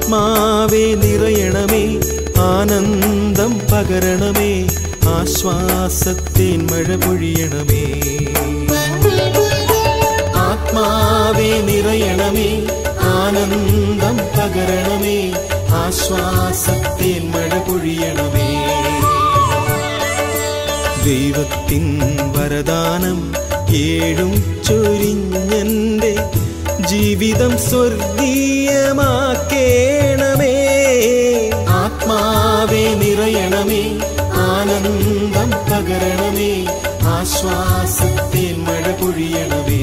ആത്മാവേ നിറയണമേ ആനന്ദം പകരണമേ ആശ്വാസത്തേൻ മഴ പൊഴിയണമേ ആത്മാവേ നിറയണമേ ആനന്ദം പകരണമേ ആശ്വാസത്തേൻ മഴ പൊഴിയണമേ ദൈവത്തിൻ വരദാനം ഏഴും ചൊരിഞ്ഞെന്റെ ജീവിതം സ്വർഗീയമാക്കേണമേ ആത്മാവേ നിറയണമേ ആനന്ദം പകരണമേ ആശ്വാസത്തേൻ മഴ പൊഴിയണമേ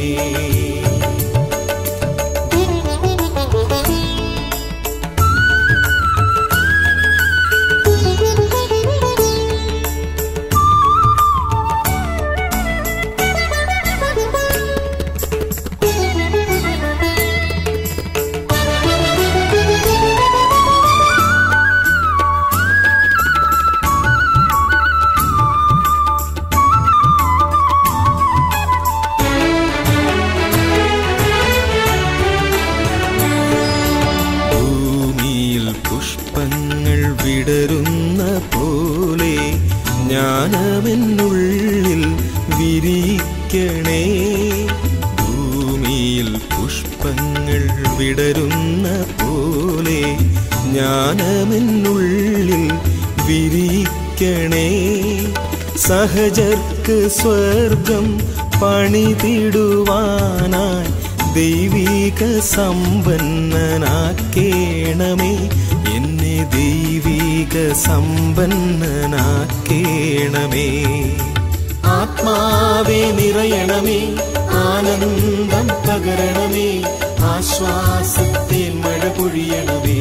ഭൂമിയിൽ പുഷ്പങ്ങൾ വിടരുന്ന പോലെ ജ്ഞാനമെന്നുള്ളിൽ വിരിക്കണേ ഭൂമിയിൽ പുഷ്പങ്ങൾ വിടരുന്ന പോലെ ജ്ഞാനമെന്നുള്ളിൽ വിരിക്കണേ സഹജർക്ക് സ്വർഗം പണിതിടുവാനായി ദൈവിക സമ്പന്നനാക്കേണമേ എന്നെ ദൈവിക സമ്പന്നനാക്കേണമേ ആത്മാവേ നിറയണമേ ആനന്ദം പകരണമേ ആശ്വാസത്തേൻ മഴ പൊഴിയണമേ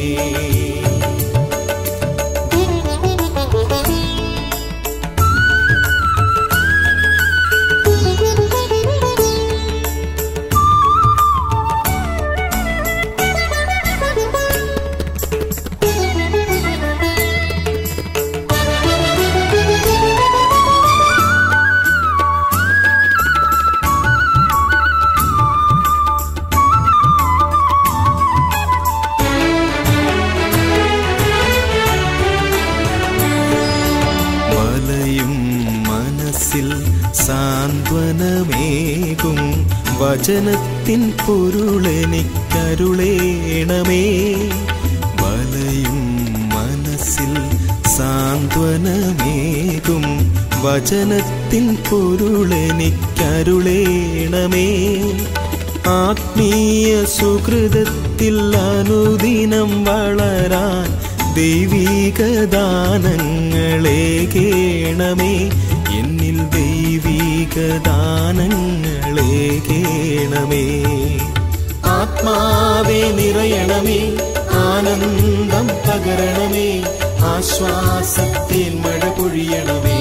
വലയും മനസ്സിൽ സാന്ത്വനമേകും വചനത്തിൻ പൊരുളെനിക്കരുളേണമേ വലയും മനസ്സിൽ സാന്ത്വനമേകും വചനത്തിൻ പൊരുളെനിക്കരുളേണമേ ആത്മീയ സുഹൃതത്തിൽ അനുദിനം വളരാൻ ദൈവിക ദാനങ്ങളേകേണമേ എന്നിൽ ദൈവിക ദാനങ്ങളേകേണമേ ആത്മാവേ നിറയണമേ ആനന്ദം പകരണമേ ആശ്വാസത്തേൻ മഴ പൊഴിയണമേ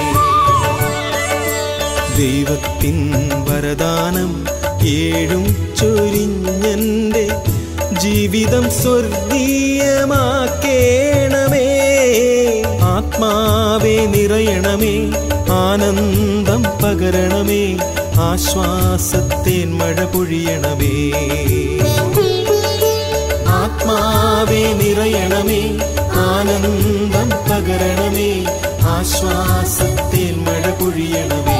ദൈവത്തിൻ വരദാനം ഏഴും ചൊരിഞ്ഞെന്റെ ജീവിതം സ്വർഗീയമാക്കേണമേ ആത്മാവേ നിറയണമേ ആനന്ദം പകരണമേ ആശ്വാസത്തേൻ മഴ പൊഴിയണമേ ആത്മാവേ നിറയണമേ ആനന്ദം പകരണമേ ആശ്വാസത്തേൻ മഴ പൊഴിയണമേ